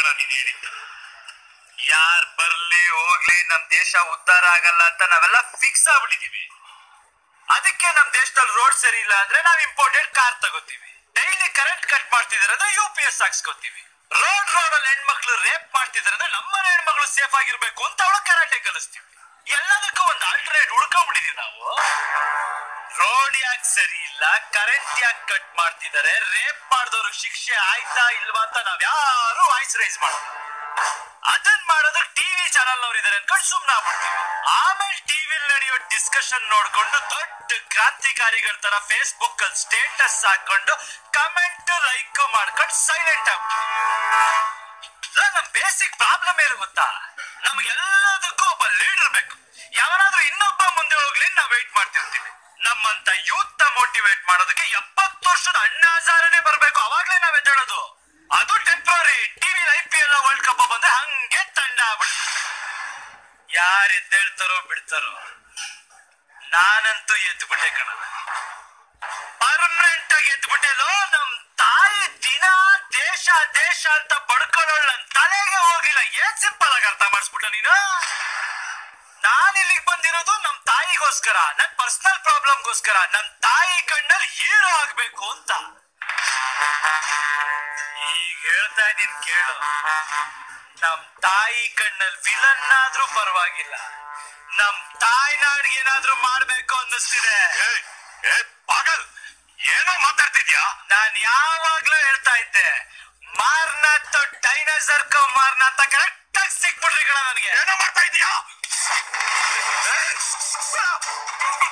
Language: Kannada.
ಕಣ ನೀನ್ ಹೇಳಿದ್ದು ಯಾರ್ ಬರ್ಲಿ ಹೋಗ್ಲಿ ನಮ್ ದೇಶ ಉದ್ಧಾರ ಆಗಲ್ಲ ಅಂತ ನಾವೆಲ್ಲ ಫಿಕ್ಸ್ ಆಗ್ಬಿಟ್ಟಿದೀವಿ ಅದಕ್ಕೆ ನಮ್ ದೇಶದಲ್ಲಿ ರೋಡ್ ಸರಿ ಇಲ್ಲ ಅಂದ್ರೆ ನಾವ್ ಇಂಪೋರ್ಟೆಡ್ ಕಾರ್ ತಗೋತೀವಿ ಡೈಲಿ ಕರೆಂಟ್ ಕಟ್ ಮಾಡ್ತಿದಾರೆ ಅಂದ್ರೆ ಯು ಪಿ ಎಸ್ ಹಾಕ್ಸ್ಕೊತೀವಿ ರೋಡ್ ರೋಡ್ ಅಲ್ಲಿ ಹೆಣ್ಮಕ್ಳು ರೇಪ್ ಮಾಡ್ತಿದಾರೆ ಅಂದ್ರೆ ನಮ್ಮನೆ ಹೆಣ್ಮಕ್ಳು ಸೇಫ್ ಆಗಿರ್ಬೇಕು ಅಂತ ಅವಳು ಕರಾಟೆ ಕಲಿಸ್ತೀವಿ ಎಲ್ಲದಕ್ಕೂ ಒಂದು ಆಲ್ಟರ್ನೇಟ್ ಹುಡ್ಕೊಂಡ್ಬಿಟ್ಟಿದೀವಿ ನಾವು ರೋಡ್ ಯಾಕೆ ಸರಿ ಇಲ್ಲ ಕರೆಂಟ್ ಯಾಕೆ ಕಟ್ ಮಾಡ್ತಿದ್ದಾರೆ ರೇಪ್ ಮಾಡಿದವ್ರಿಗೆ ಶಿಕ್ಷೆ ಆಯ್ತಾ ಇಲ್ವಾ ಅಂತ ನಾವ್ ಯಾರು ವಾಯ್ಸ್ ರೈಸ್ ಮಾಡ್ತೀವಿ ಅದನ್ ಮಾಡೋದಕ್ಕೆ ಟಿವಿ ಚಾನಲ್ ಅವ್ರು ಇದಾರೆ ಅನ್ಕೊಂಡು ಸುಮ್ನೆ ಆಗ್ಬಿಡ್ತೀವಿ ಆಮೇಲೆ ಟಿವಿ ನಡೆಯೋ ಡಿಸ್ಕಷನ್ ನೋಡ್ಕೊಂಡು ದೊಡ್ಡ ಕ್ರಾಂತಿಕಾರಿಗಳ ತರ ಫೇಸ್ಬುಕ್ ಅಲ್ಲಿ ಸ್ಟೇಟಸ್ ಹಾಕೊಂಡು ಕಮೆಂಟ್ ಲೈಕ್ ಮಾಡ್ಕೊಂಡು ಸೈಲೆಂಟ್ ಆಗ್ಬಿಡ್ತೀವಿ ನಮ್ ಬೇಸಿಕ್ ಪ್ರಾಬ್ಲಮ್ ಏನು ಗೊತ್ತಾ ನಮ್ಗೆಲ್ಲದಕ್ಕೂ ಒಬ್ಬ ಲೀಡರ್ ಬೇಕು ಯಾವನಾದ್ರೂ ಇನ್ನೊಬ್ಬ ಮುಂದೆ ಹೋಗ್ಲಿ ನಾವ್ ವೆಯ್ಟ್ ಮಾಡ್ತಿರ್ತೀವಿ ನಮ್ಮಂತ ಯೂತ್ ಮೋಟಿವೇಟ್ ಮಾಡೋದಕ್ಕೆ ಎಪ್ಪತ್ತು ವರ್ಷದ ಅಣ್ಣ ಹಜಾರನೆ ಬರ್ಬೇಕು ಅವಾಗ್ಲೇ ನಾವ್ ಎದ್ದೇಳೋದು ಅದು temporary TV I P L world cup ಬಂದ್ರೆ ಹಂಗೆ ತಂಡ ಆಗ್ಬಿಡುತ್ತೆ ಯಾರು ಎದ್ದೇಳ್ತಾರೋ ಬಿಡ್ತಾರೋ ನಾನಂತೂ ಎದ್ಬಿಟ್ಟೆ ಕಣ ಪರ್ಮನೆಂಟ್ ಆಗಿ ಎದ್ಬಿಟ್ಟೆಲೋ ನಮ್ ತಾಯಿ ದಿನ ದೇಶ ದೇಶ ಅಂತ ಬಡ್ಕೊಳ್ಳೋಳ ನನ್ ತಲೆಗೆ ಹೋಗಿಲ್ಲ ಏನ್ ಸಿಂಪಲ್ ಆಗಿ ಅರ್ಥ ಮಾಡಿಸ್ಬಿಟ್ಟ ನೀನು ನಾನ್ ಇಲ್ಲಿಗೆ ಬಂದಿರೋದು ನಮ್ ತಾಯಿಗೋಸ್ಕರ ನನ್ ಪರ್ಸನಲ್ ಪ್ರಾಬ್ಲಮ್ಗೋಸ್ಕರ ನಮ್ ತಾಯಿ ಕಣ್ಣಲ್ಲಿ ಹೀರೋ ಆಗ್ಬೇಕು ಅಂತ ಈಗ ಹೇಳ್ತಾ ಇದೀನಿ ಕೇಳು ನಮ್ ತಾಯಿ ಕಣ್ಣಲ್ಲಿ ವಿಲನ್ ಆದ್ರೂ ಪರವಾಗಿಲ್ಲ ನಮ್ ತಾಯ್ನಾಡ್ಗೆ ಏನಾದ್ರೂ ಮಾಡ್ಬೇಕು ಅನ್ನಿಸ್ತಿದೆ ಏಯ್, ಏ ಪಾಗಲ್ ಏನೋ ಮಾತಾಡ್ತಿದ್ಯಾ ನಾನ್ ಯಾವಾಗ್ಲೂ ಹೇಳ್ತಾ ಇದ್ದೆ ಮಾರ್ನಾಥ್ ಡೈನೋಸರ್ ಕೋ ಮಾರ್ನಾಥ ಕರೆಕ್ಟ್ ಆಗಿ ಸಿಕ್ಬಿಟ್ರಿ ಕಣ ನನಗೆ ಏನೋ ಮಾಡ್ತಾ ಇದೀಯಾ